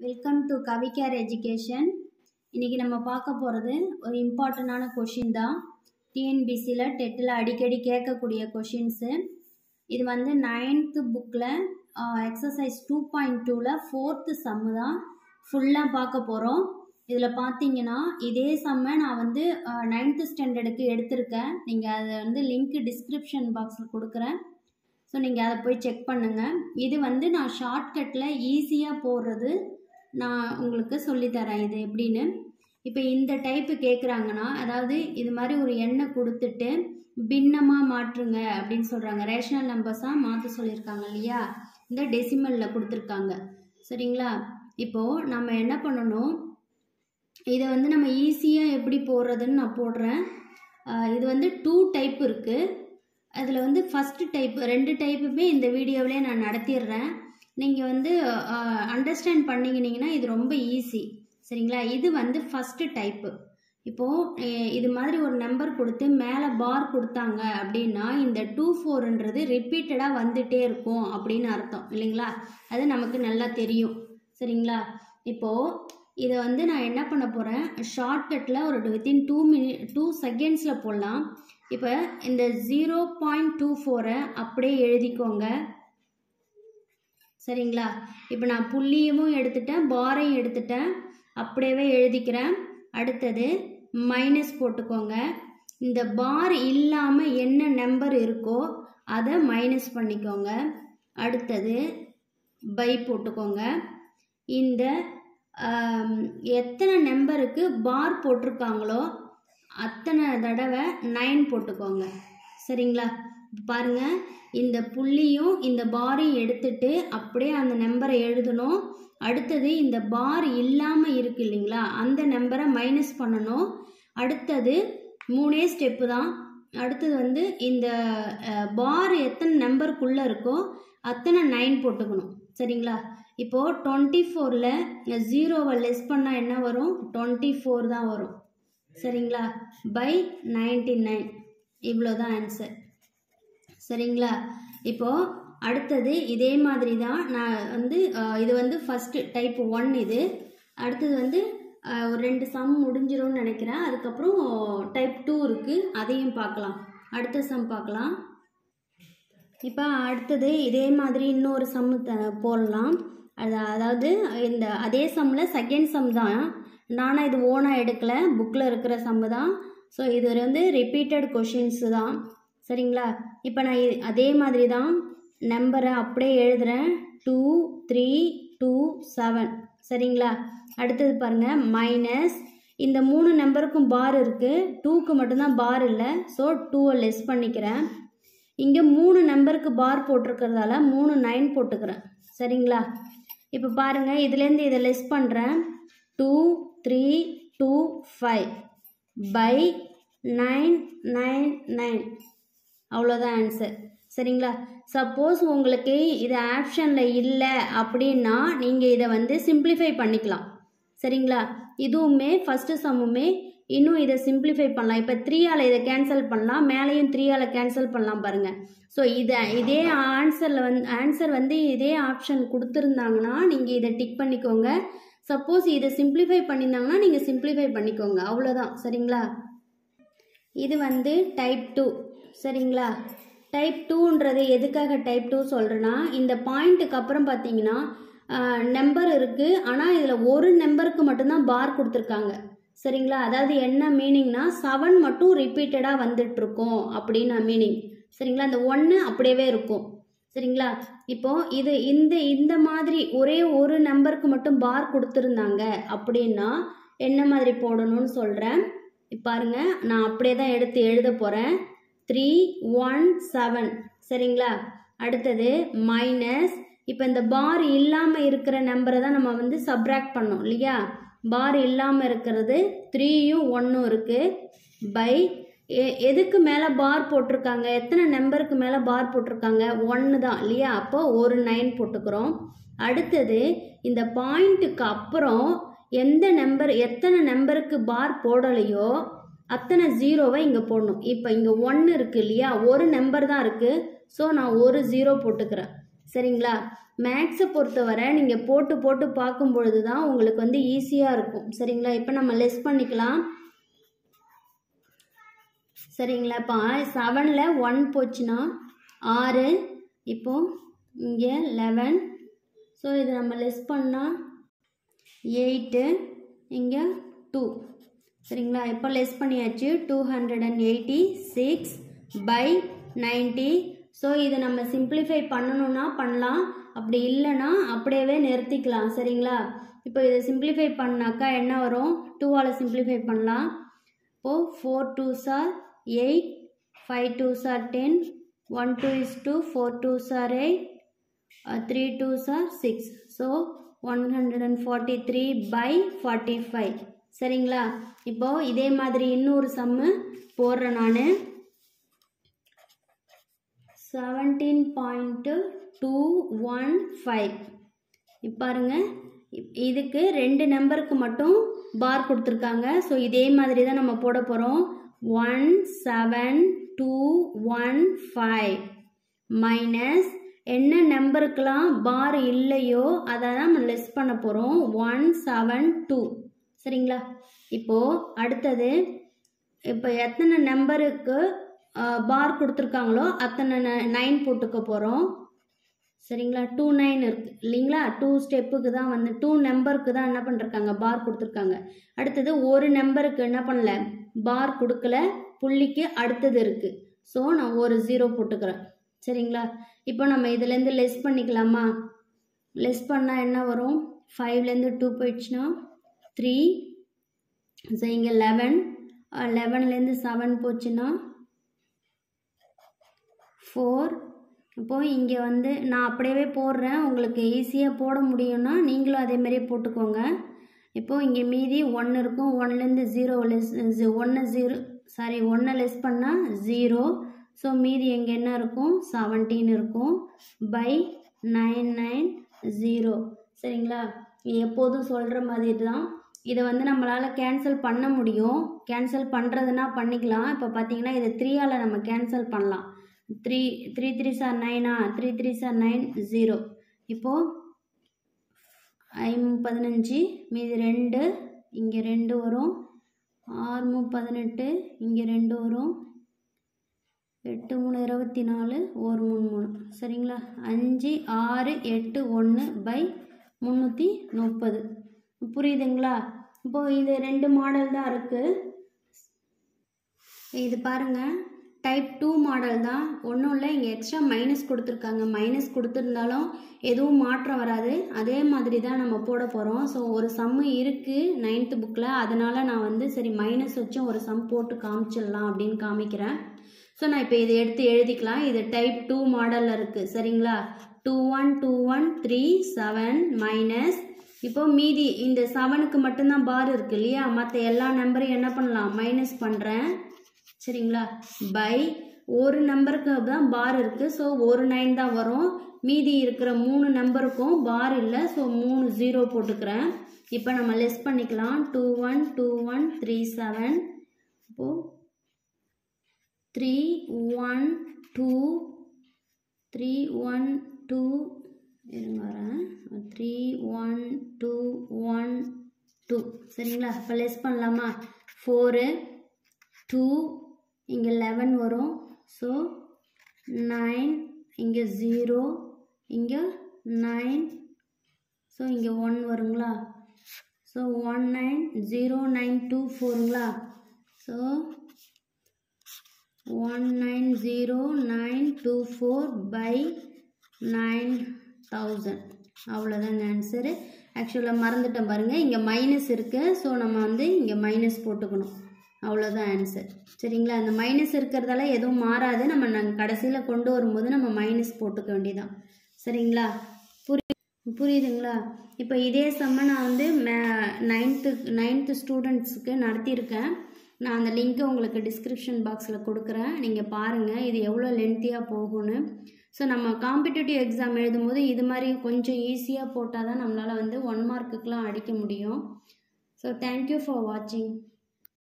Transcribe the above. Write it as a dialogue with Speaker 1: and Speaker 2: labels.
Speaker 1: welcome to கவிகேர் education இன்றைக்கி நம்ம பார்க்க போகிறது ஒரு இம்பார்ட்டண்டான கொஷின் தான் டிஎன்பிசியில் டெட்டில் அடிக்கடி கேட்கக்கூடிய கொஷின்ஸு இது வந்து நைன்த்து புக்கில் எக்ஸசைஸ் டூ பாயிண்ட் டூவில் ஃபோர்த்து சம்மு தான் ஃபுல்லாக பார்க்க போகிறோம் இதில் பார்த்தீங்கன்னா இதே சம்மை நான் வந்து நைன்த்து ஸ்டாண்டர்டுக்கு எடுத்திருக்கேன் நீங்கள் அதை வந்து லிங்க் டிஸ்கிரிப்ஷன் பாக்ஸில் கொடுக்குறேன் ஸோ நீங்கள் அதை போய் செக் பண்ணுங்கள் இது வந்து நான் ஷார்ட்கட்டில் ஈஸியாக போடுறது நான் உங்களுக்கு சொல்லித்தரேன் இது எப்படின்னு இப்போ இந்த டைப்பு கேட்குறாங்கன்னா அதாவது இது மாதிரி ஒரு எண்ணெய் கொடுத்துட்டு பின்னமாக மாற்றுங்க அப்படின்னு சொல்கிறாங்க ரேஷனல் நம்பர்ஸாக மாற்ற சொல்லியிருக்காங்க இல்லையா இந்த டெசிமலில் கொடுத்துருக்காங்க சரிங்களா இப்போது நம்ம என்ன பண்ணணும் இதை வந்து நம்ம ஈஸியாக எப்படி போடுறதுன்னு நான் போடுறேன் இது வந்து டூ டைப் இருக்குது அதில் வந்து ஃபஸ்ட்டு டைப் ரெண்டு டைப்புமே இந்த வீடியோவிலே நான் நடத்திடுறேன் நீங்கள் வந்து அண்டர்ஸ்டாண்ட் பண்ணிக்கினீங்கன்னா இது ரொம்ப ஈஸி சரிங்களா இது வந்து ஃபஸ்ட்டு டைப்பு இப்போது இது மாதிரி ஒரு நம்பர் கொடுத்து மேலே பார் கொடுத்தாங்க அப்படின்னா இந்த டூ ஃபோருன்றது ரிப்பீட்டடாக வந்துகிட்டே இருக்கும் அப்படின்னு அர்த்தம் இல்லைங்களா அது நமக்கு நல்லா தெரியும் சரிங்களா இப்போது இதை வந்து நான் என்ன பண்ண போகிறேன் ஷார்ட்கட்டில் ஒரு வித்தின் டூ மினி டூ செகண்ட்ஸில் போடலாம் இப்போ இந்த ஜீரோ பாயிண்ட் டூ ஃபோரை அப்படியே எழுதிக்கோங்க சரிங்களா இப்போ நான் புள்ளியமும் எடுத்துட்டேன் பாரையும் எடுத்துட்டேன் அப்படியே எழுதிக்கிறேன் அடுத்தது மைனஸ் போட்டுக்கோங்க இந்த பார் இல்லாமல் என்ன நம்பர் இருக்கோ அதை மைனஸ் பண்ணிக்கோங்க அடுத்தது பை போட்டுக்கோங்க இந்த எத்தனை நம்பருக்கு பார் போட்டிருக்காங்களோ அத்தனை தடவை நைன் போட்டுக்கோங்க சரிங்களா பாருங்கள் இந்த புள்ளியும் இந்த பாரையும் எடுத்துட்டு அப்படியே அந்த நம்பரை எழுதணும் அடுத்தது இந்த பார் இல்லாமல் இருக்கு இல்லைங்களா அந்த நம்பரை மைனஸ் பண்ணணும் அடுத்தது மூணே ஸ்டெப்பு தான் அடுத்தது வந்து இந்த பார் எத்தனை நம்பருக்குள்ளே இருக்கோ அத்தனை நைன் போட்டுக்கணும் சரிங்களா இப்போது டுவெண்ட்டி ஃபோரில் ஜீரோவை லெஸ் பண்ணால் என்ன வரும் டுவெண்ட்டி ஃபோர் தான் வரும் சரிங்களா பை நைன்டி நைன் இவ்வளோ தான் ஆன்சர் சரிங்களா இப்போது அடுத்தது இதே மாதிரி தான் நான் வந்து இது வந்து ஃபஸ்ட்டு டைப் ஒன் இது அடுத்தது வந்து ஒரு ரெண்டு சம் முடிஞ்சிரும்னு நினைக்கிறேன் அதுக்கப்புறம் டைப் டூ இருக்குது அதையும் பார்க்கலாம் அடுத்த சம் பார்க்கலாம் இப்போ அடுத்தது இதே மாதிரி இன்னொரு சம் த போடலாம் அது அதாவது இந்த அதே சம்மில் செகண்ட் சம் தான் நானும் இது ஓனாக எடுக்கலை புக்கில் இருக்கிற சம்மு தான் ஸோ இது வந்து ரிப்பீட்டட் கொஷின்ஸு தான் சரிங்களா இப்போ நான் அதே மாதிரி தான் நம்பரை அப்படியே எழுதுகிறேன் டூ த்ரீ டூ செவன் சரிங்களா அடுத்தது பாருங்கள் மைனஸ் இந்த மூணு நம்பருக்கும் பார் இருக்குது டூக்கு மட்டும்தான் பார் இல்லை ஸோ டூவை லெஸ் பண்ணிக்கிறேன் இங்கே மூணு நம்பருக்கு பார் போட்டிருக்கிறதால மூணு நைன் போட்டுக்கிறேன் சரிங்களா இப்போ பாருங்கள் இதுலேருந்து இதை லெஸ் பண்ணுறேன் two three two five by nine nine nine அவ்வளோதான் ஆன்சர் சரிங்களா சப்போஸ் உங்களுக்கு இது ஆப்ஷனில் இல்லை அப்படின்னா நீங்கள் இதை வந்து சிம்பிளிஃபை பண்ணிக்கலாம் சரிங்களா இதுவுமே ஃபஸ்ட்டு சம்முமே இன்னும் இதை சிம்பிளிஃபை பண்ணலாம் இப்போ த்ரீயால் இதை கேன்சல் பண்ணலாம் மேலேயும் த்ரீயால் கேன்சல் பண்ணலாம் பாருங்கள் ஸோ இதை இதே ஆன்சரில் வந்து ஆன்சர் வந்து இதே ஆப்ஷன் கொடுத்துருந்தாங்கன்னா நீங்கள் இதை டிக் பண்ணிக்கோங்க சப்போஸ் இதை சிம்பிளிஃபை பண்ணியிருந்தாங்கன்னா நீங்கள் சிம்பிளிஃபை பண்ணிக்கோங்க அவ்வளோதான் சரிங்களா இது வந்து டைப் டூ சரிங்களா டைப் டூன்றது எதுக்காக டைப் டூ சொல்கிறேன்னா இந்த பாயிண்ட்டுக்கு அப்புறம் பார்த்தீங்கன்னா நம்பர் இருக்குது ஆனால் இதில் ஒரு நம்பருக்கு மட்டும்தான் பார் கொடுத்துருக்காங்க சரிங்களா அதாவது என்ன மீனிங்னா செவன் மட்டும் ரிப்பீட்டடாக வந்துட்டுருக்கோம் அப்படின்னு மீனிங் சரிங்களா இந்த ஒன்று அப்படியே இருக்கும் சரிங்களா இப்போ இது இந்த இந்த மாதிரி ஒரே ஒரு நம்பருக்கு மட்டும் பார் கொடுத்துருந்தாங்க அப்படின்னா என்ன மாதிரி போடணும்னு சொல்கிறேன் பாருங்க நான் அப்படியே தான் எடுத்து எழுத போகிறேன் த்ரீ ஒன் செவன் சரிங்களா அடுத்தது மைனஸ் இப்போ இந்த பார் இல்லாமல் இருக்கிற நம்பரை தான் நம்ம வந்து சப்ராக்ட் பண்ணோம் இல்லையா பார் இல்லாமல் இருக்கிறது த்ரீயும் ஒன்றும் இருக்குது பை எ எதுக்கு மேலே பார் போட்டிருக்காங்க எத்தனை நம்பருக்கு மேலே பார் போட்டிருக்காங்க ஒன்று தான் இல்லையா அப்போ ஒரு நைன் போட்டுக்கிறோம் அடுத்தது இந்த பாயிண்ட்டுக்கு அப்புறம் எந்த நம்பர் எத்தனை நம்பருக்கு பார் போடலையோ அத்தனை ஜீரோவை இங்கே போடணும் இப்போ இங்கே ஒன்று இருக்குது இல்லையா ஒரு நம்பர் தான் இருக்குது ஸோ நான் ஒரு ஜீரோ போட்டுக்கிறேன் சரிங்களா மேக்ஸை பொறுத்தவரை நீங்கள் போட்டு போட்டு பார்க்கும் பொழுது தான் உங்களுக்கு வந்து ஈஸியாக இருக்கும் சரிங்களா இப்போ நம்ம லெஸ் பண்ணிக்கலாம் சரிங்களா இப்போ செவனில் ஒன் போச்சுன்னா ஆறு இப்போ இங்கே லெவன் ஸோ இது நம்ம லெஸ் பண்ணால் எயிட்டு இங்கே டூ சரிங்களா இப்போ லெஸ் பண்ணியாச்சு two hundred and eighty six by ninety so இதை நம்ம சிம்பிளிஃபை பண்ணணும்னா பண்ணலாம் அப்படி இல்லைன்னா அப்படியே நிறுத்திக்கலாம் சரிங்களா இப்போ இதை சிம்பிளிஃபை பண்ணாக்கா என்ன வரும் டூவால் சிம்பிளிஃபை பண்ணலாம் இப்போது four twos are eight five twos are ten one two is two four twos are eight three twos are six so one hundred and forty three by forty five சரிங்களா இப்போது இதே மாதிரி இன்னொரு சம்மு போடுறேன் நான் seventeen point two one five பாருங்க இப்- இதுக்கு ரெண்டு நம்பருக்கு மட்டும் பார் கொடுத்துருக்காங்க ஸோ இதே மாதிரி தான் நம்ம போட போகிறோம் one seven two one five minus என்ன நம்பருக்கெல்லாம் பார் இல்லையோ அதை தான் நம்ம லெஸ் பண்ண போகிறோம் ஒன் செவன் டூ சரிங்களா இப்போது அடுத்தது இப்போ எத்தனை நம்பருக்கு பார் கொடுத்துருக்காங்களோ அத்தனை நைன் போட்டுக்க போகிறோம் சரிங்களா டூ நைன் இருக்குது இல்லைங்களா டூ ஸ்டெப்புக்கு தான் வந்து டூ நம்பருக்கு தான் என்ன பண்ணிருக்காங்க பார் கொடுத்துருக்காங்க அடுத்தது ஒரு நம்பருக்கு என்ன பண்ணல பார் கொடுக்கல புள்ளிக்கு அடுத்தது இருக்குது ஸோ நான் ஒரு ஜீரோ போட்டுக்கிறேன் சரிங்களா இப்போ நம்ம இதுலேருந்து லெஸ் பண்ணிக்கலாமா லெஸ் பண்ணால் என்ன வரும் ஃபைவ்லேருந்து டூ போயிடுச்சுன்னா த்ரீ ஸோ இங்கே லெவன் லெவன்லேருந்து செவன் போச்சுன்னா ஃபோர் இப்போது இங்கே வந்து நான் அப்படியே போடுறேன் உங்களுக்கு ஈஸியாக போட முடியும்னா நீங்களும் அதே மாதிரியே போட்டுக்கோங்க இப்போது இங்கே மீதி ஒன்று இருக்கும் ஒன்லேருந்து ஜீரோ லெஸ் ஒன்று ஜீரோ சாரி ஒன்றை லெஸ் பண்ணால் ஜீரோ ஸோ மீதி எங்கே என்ன இருக்கும் செவன்டீன் இருக்கும் பை நைன் நைன் ஜீரோ சரிங்களா இது எப்போதும் சொல்கிற மாதிரி தான் இதை வந்து நம்மளால் கேன்சல் பண்ண முடியும் கேன்சல் பண்ணுறதுனா பண்ணிக்கலாம் இப்போ பார்த்தீங்கன்னா இதை த்ரீயால் நம்ம கேன்சல் பண்ணலாம் த்ரீ த்ரீ த்ரீ சார் நைனா three threes are nine zero இப்போது ஐம் பதினஞ்சு மீதி ரெண்டு இங்கே ரெண்டு வரும் ஆறு மூ பதினெட்டு இங்கே ரெண்டு வரும் எட்டு மூணு இருபத்தி நாலு ஒரு மூணு மூணு சரிங்களா அஞ்சு ஆறு எட்டு ஒன்று பை முந்நூற்றி முப்பது புரியுதுங்களா இப்போது இது ரெண்டு மாடல் தான் இருக்குது இது பாருங்கள் டைப் டூ மாடல் தான் ஒன்றும் இல்லை இங்கே எக்ஸ்ட்ரா மைனஸ் கொடுத்துருக்காங்க மைனஸ் கொடுத்துருந்தாலும் எதுவும் மாற்றம் வராது அதே மாதிரி தான் நம்ம போட போகிறோம் ஸோ ஒரு சம்மு இருக்குது நைன்த்து புக்கில் அதனால் நான் வந்து சரி மைனஸ் வச்சும் ஒரு சம் போட்டு காமிச்சிடலாம் அப்படின்னு காமிக்கிறேன் ஸோ நான் இப்போ இதை எடுத்து எழுதிக்கலாம் இது டைப் டூ மாடலில் இருக்குது சரிங்களா two one two one three seven minus இப்போ மீதி இந்த செவனுக்கு மட்டும்தான் பார் இருக்கு இல்லையா மற்ற எல்லா நம்பரையும் என்ன பண்ணலாம் மைனஸ் பண்ணுறேன் சரிங்களா பை ஒரு நம்பருக்கு தான் பார் இருக்குது ஸோ ஒரு நைன் தான் வரும் மீதி இருக்கிற மூணு நம்பருக்கும் பார் இல்லை ஸோ மூணு ஜீரோ போட்டுக்கிறேன் இப்போ நம்ம லெஸ் பண்ணிக்கலாம் two one two one three seven இப்போது three one two three one two இருங்க வரேன் three one two one two சரிங்களா இப்போ லெஸ் பண்ணலாமா ஃபோரு டூ இங்கே லெவன் வரும் ஸோ நைன் இங்கே ஜீரோ இங்கே நைன் ஸோ இங்கே ஒன் வருங்களா so one nine zero nine two ஃபோருங்களா so one nine zero nine two four by nine thousand அவ்வளோதாங்க ஆன்சரு ஆக்சுவலாக மறந்துட்டேன் பாருங்கள் இங்கே மைனஸ் இருக்குது ஸோ நம்ம வந்து இங்கே மைனஸ் போட்டுக்கணும் அவ்வளோதான் ஆன்சர் சரிங்களா அந்த மைனஸ் இருக்கிறதால எதுவும் மாறாது நம்ம நாங்கள் கடைசியில் கொண்டு வரும்போது நம்ம மைனஸ் போட்டுக்க வேண்டியதான் சரிங்களா புரி புரியுதுங்களா இப்போ இதே செம்ம நான் வந்து மே நைன்த்து நைன்த்து ஸ்டூடெண்ட்ஸுக்கு நடத்தியிருக்கேன் நான் அந்த லிங்க்கை உங்களுக்கு டிஸ்கிரிப்ஷன் பாக்ஸில் கொடுக்குறேன் நீங்கள் பாருங்கள் இது எவ்வளோ லென்த்தியாக போகும்னு ஸோ நம்ம காம்படிட்டிவ் எக்ஸாம் எழுதும்போது இது மாதிரி கொஞ்சம் ஈஸியாக போட்டால் தான் நம்மளால் வந்து ஒன் மார்க்குக்கெலாம் அடிக்க முடியும் ஸோ தேங்க்யூ ஃபார் வாட்சிங்